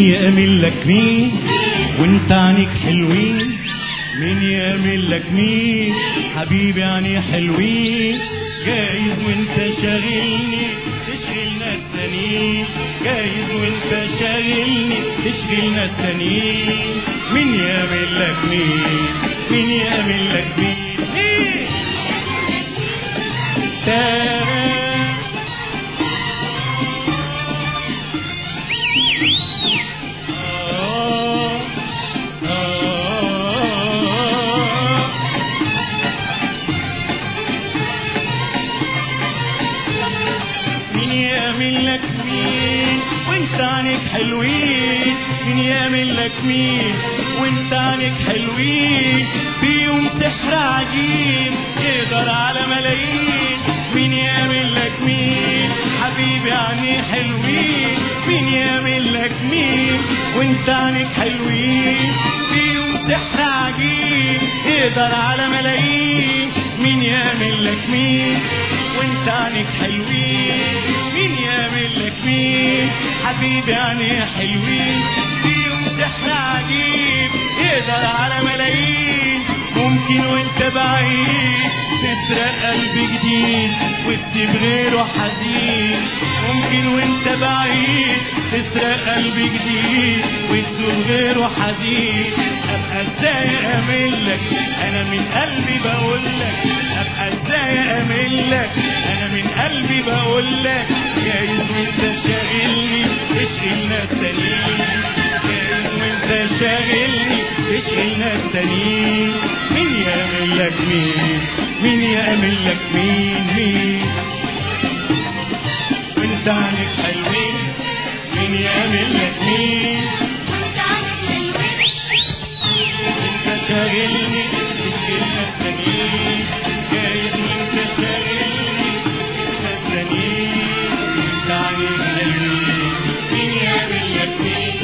يأمن لك مين وانت عنيك حلوين مين يأمن لك مين حبيبي يعني حلوين جايز وانت شاغلني تشغلنا التانيين جايز وانت شاغلني تشغلنا التانيين مين يأمن لك مين مين يأمن لك مين مين تارا آه آه مين يأمن لك مين وانت عنك حلوين مين يأمن لك مين وانت عنك حلوين في يوم سحر عجيب يقدر على ملايين مين يأمن لك مين حبيبي يعني حلوين مين يأمن لك مين وانت عنك حلوين في يوم سحر عجيب يقدر على ملايين مين يأمن لك مين وانت عنك حلوين مين يعمل لك مين حبيبي يعني حلوين في يوم سحر عجيب يقدر على ملايين ممكن وانت بعيد تسرق قلب جديد وتسيب غيره حزين ممكن وانت بعيد تسرق قلب جديد وتسيب غيره حزين ابقى ازاي اامن لك انا من قلبي بقول لك ابقى ازاي اامن لك انا من قلبي بقول لك جايز وانت شاغلني تشغلنا التانيين جايز وانت شاغلني تشغلنا التانيين مين يعمل لك مين مين يعمل لك مين مين وانت عنك حلوين مين يعمل لك مين انت شاغلني تشغلنا التانيين جايز وانت شاغلني تشغلنا التانيين انت عنك حلوين مين يعمل لك مين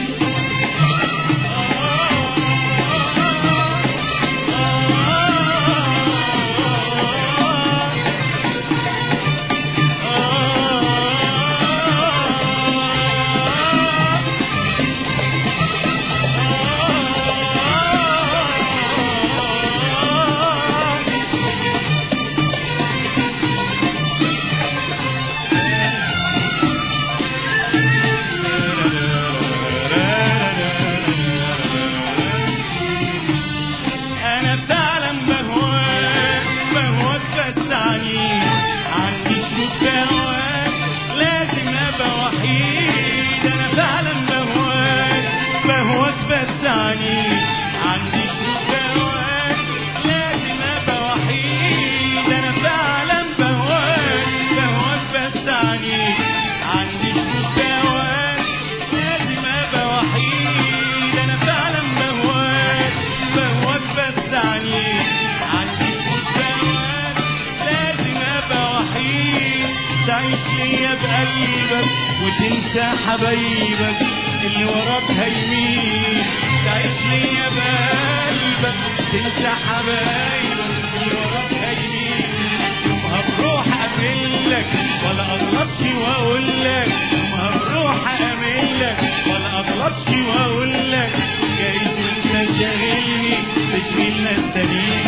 انا فعلا بهواك بهواك بس عنيد عندي شروط بهواك لازم ابقى وحيد انا فعلا بهواك بهواك بس عنيد عندي شروط بهواك لازم ابقى وحيد انا فعلا بهواك بهواك بس عنيد عندي شروط بهواك لازم ابقى وحيد انا فعلا بهواك بهواك بس عنيد عندي شروط بهواك لازم ابقى وحيد تعيش ليا بقلبك وتنسى حبايبك اللي وراك هيمين تعيش ليا بقلبك تنسى حبايبك اللي وراك هيمين يومها بروح اقابلك ولا اغلطش واقول لك يومها بروح اقابلك ولا اغلطش واقول لك جايز وانت شاغلني تشغلنا التانيين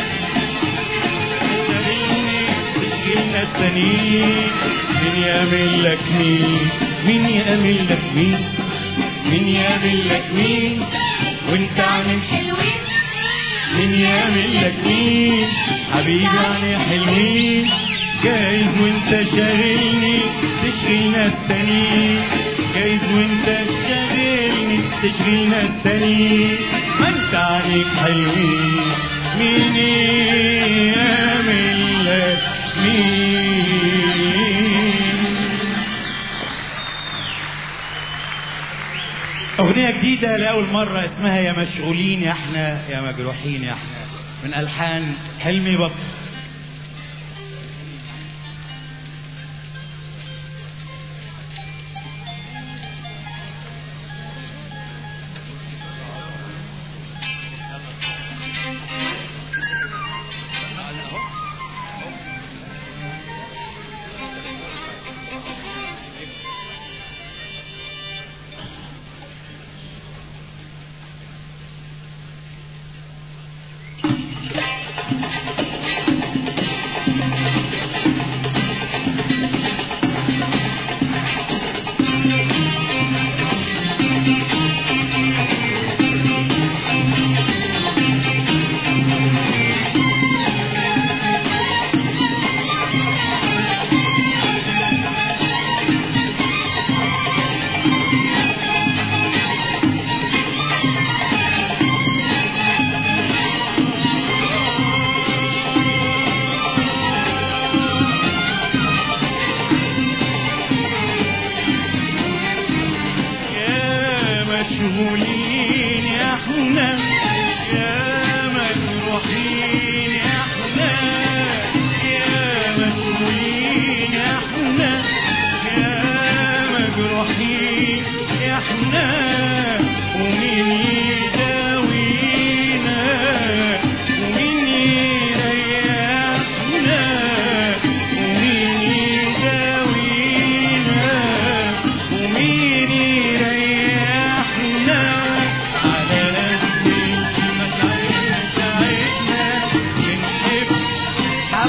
شاغلني تشغلنا التانيين مين يعمل لك مين مين يعمل لك مين مين يعمل لك مين وانت عامل مين يعمل لك مين حبيبي يعني حلوين جايز وانت شاغلني تشغلنا التانيين جايز وانت شاغلني تشغلنا التانيين ما انت عليك حلوين مين يعمل لك مين أغنية جديدة لأول مرة اسمها يا مشغولين يا احنا يا مجروحين يا احنا من ألحان حلمي بطل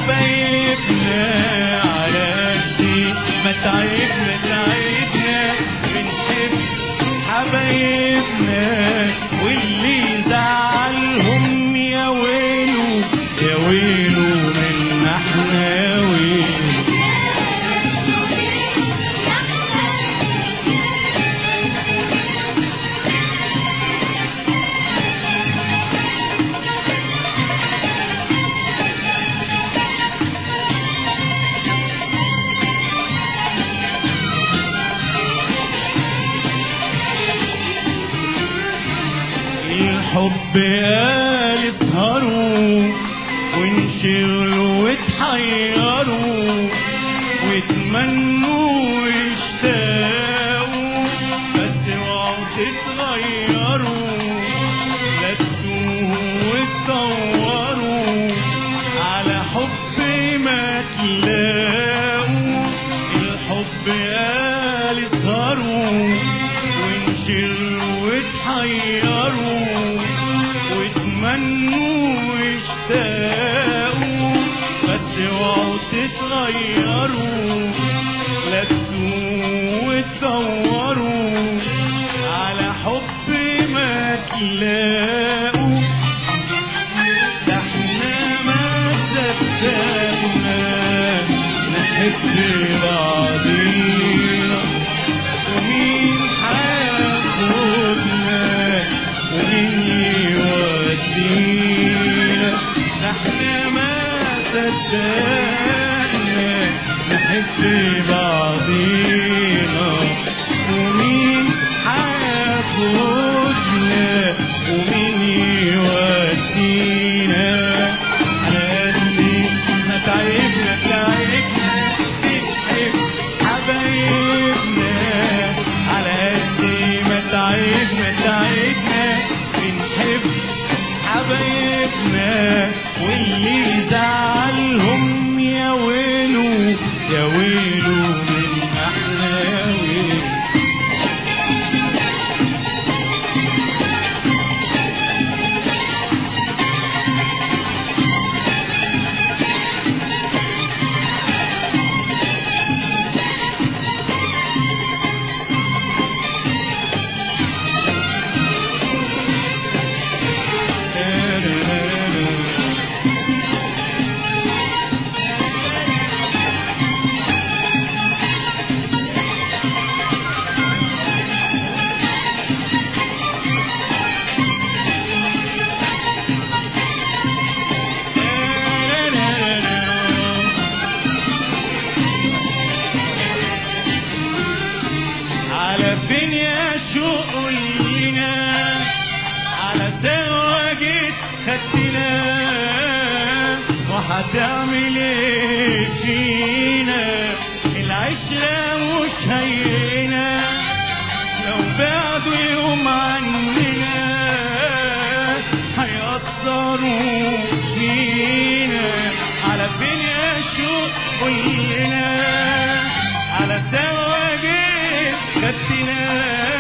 حبايبنا على قد ما تعبنا تعبنا بنحب حبايبنا واللي زعلهم يا ويله يا ويله منا احنا ويله الحب قال اسهروا وانشغلوا وتحيروا واتمنوا واشتاقوا بس اوعوا تتغيروا لا تتوهوا وتدوروا على حب ما تلاقوا الحب قال اسهروا وانشغلوا وتحيروا واتمنوا واشتاقوا بس اوعوا تتغيروا لا تتوهوا وتدوروا على حب ما تلاقوا ده احنا ما صدقنا نحب بعضينا ومين هياخدنا ومين يودينا ده احنا ما صدقنا نحب بعضينا ومين هياخدنا ومين يودينا على قد ما تعبنا تعبنا بنحب حبايبنا على قد ما تعبنا تعبنا بنحب حبايبنا واللي زعلهم يا ويله يا ويله من احنا ويله على فين يا شوق لينا على سوا جيت خدتنا وهتعمل ايه فينا العشرة مش هينا لو بعدوا يوم عننا هيقدروا فينا على فين يا شوق قولنا على سوا جيت خدتنا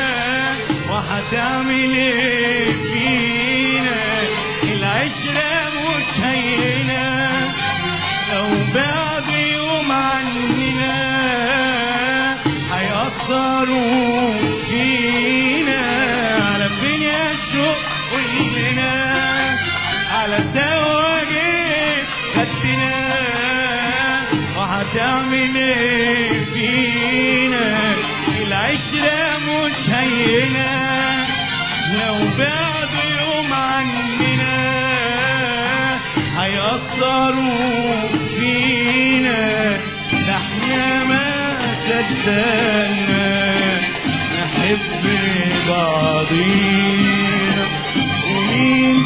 وهتعمل ايه فينا العشرة مش هينا لو بعد يوم عننا هيقدروا فينا على فين يا شوق قولنا على سوا جيت خدتنا وهتعمل ايه فينا العشرة مش هينا لو بعد يوم عننا هيقدروا فينا ده احنا ما صدقنا نحب بعضينا ومين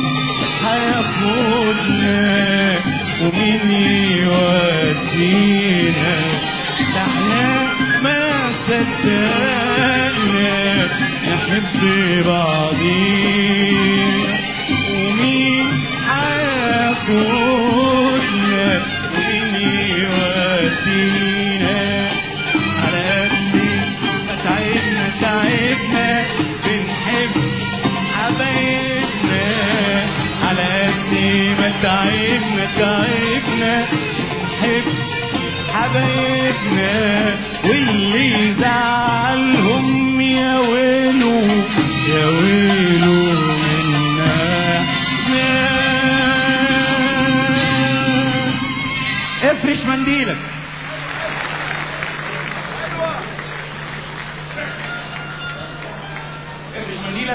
هياخدنا ومين يودينا ده احنا ما صدقنا نحب بعضينا ومين هياخدنا ومين يودينا على قد ما تعبنا تعبنا بنحب حبايبنا على قد ما تعبنا تعبنا حبايب حبايبنا واللي يزعلهم يا ويلو يا ويلو منا افرش منديلك افرش منديلك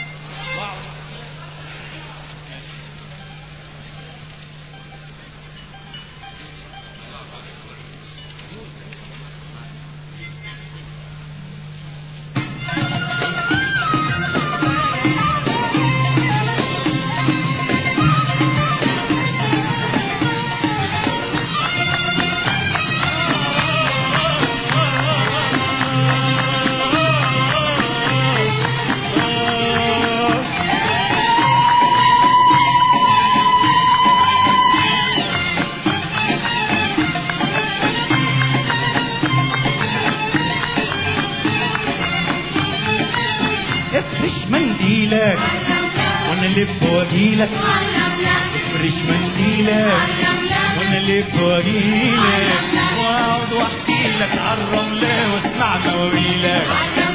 افرش منديلك وانا الف واجيلك افرش منديلك وانا الف واجيلك واقعد واحكي لك عالرملة واسمع مواويلك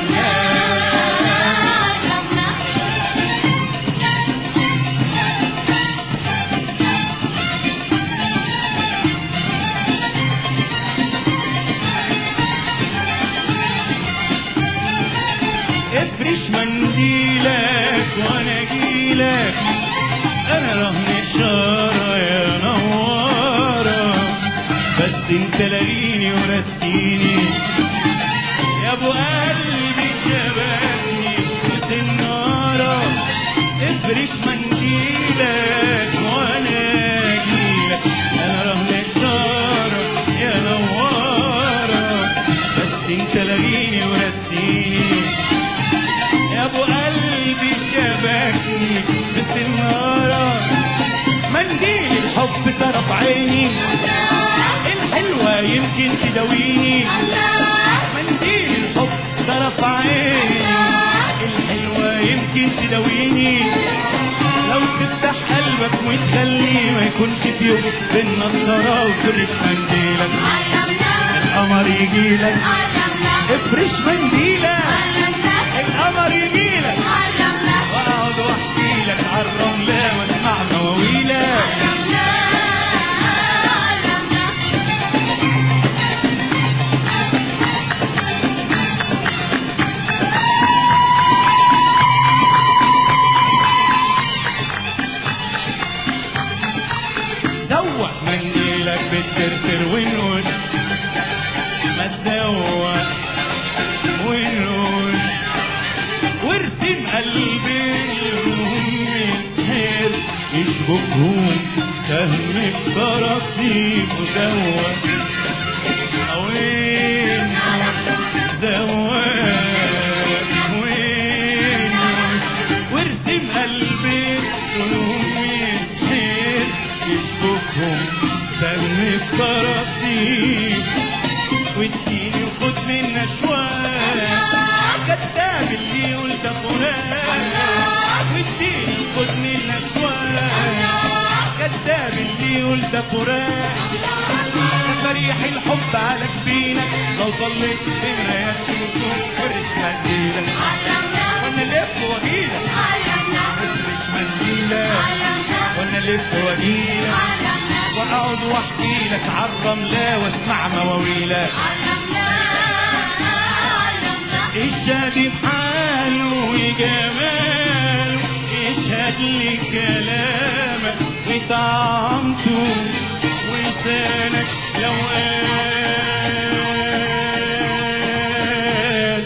افرش منديلك وانا اجيلك انا رهن اشاره يا نواره بس انت لاقيني ورثتيني يا ابو قلبي شبكني وسناره افرش منديلك وانا اجيلك انا رهن اشاره يا نواره بس انت لاقيني ورثتيني يا ابو قلبي شبكني بالسنارة منديل الحب طرف عيني الحلوة يمكن تداويني منديل الحب طرف عيني الحلوة يمكن تداويني لو تفتح قلبك وتخليه ما يكونش في يوم بين نصارى وفرش منديلك القمر يجيلك افرش منديلك القمر يجيلك واقعد واحكي لك عالرملة واسمع مواويلك دوق منديلك بالترتر ونوش ما تدوق ونوش وارسم قلبي الهم الحيل يشبكهم سهم الطراطيف ودوق وين دوق وين وارسم قلبي الهم الحيل يشبكهم سهم الطراطيف واديني وخد منا شوية كذاب اللي يقول ده فراق واديني وخد منا شوية كذاب اللي يقول ده فراق فريح الحب على جبينك لو ضليت بينا يا شوشوش فرش منديلك وانا لف واجيلك فرش منديلك وانا لف واجيلك واقعد واحكي لك عالرملة واسمع مواويلك الشهد بحاله وجماله اشهد لي كلامك وطعمته ولسانك لو قال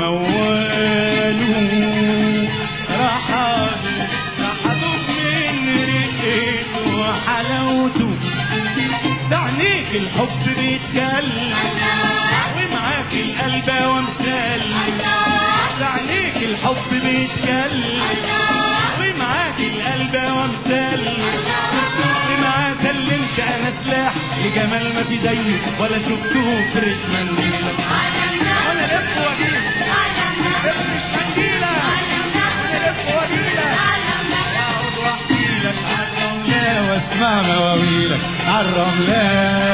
مواله راح راح ادوق من ريحته وحلاوته دعنيك الحب بيتكلم ومعاك القلب ومثال دعنيك الحب بيتكلم ومعاك القلب ومثال ومعاك سلمت انا سلاح لجمال ما في زيه ولا شفته فرش منديلك وانا لف واجيلك فرش منديلك وانا لف واجيلك اقعد واحكي لك عالرملة واسمع مواويلك عالرملة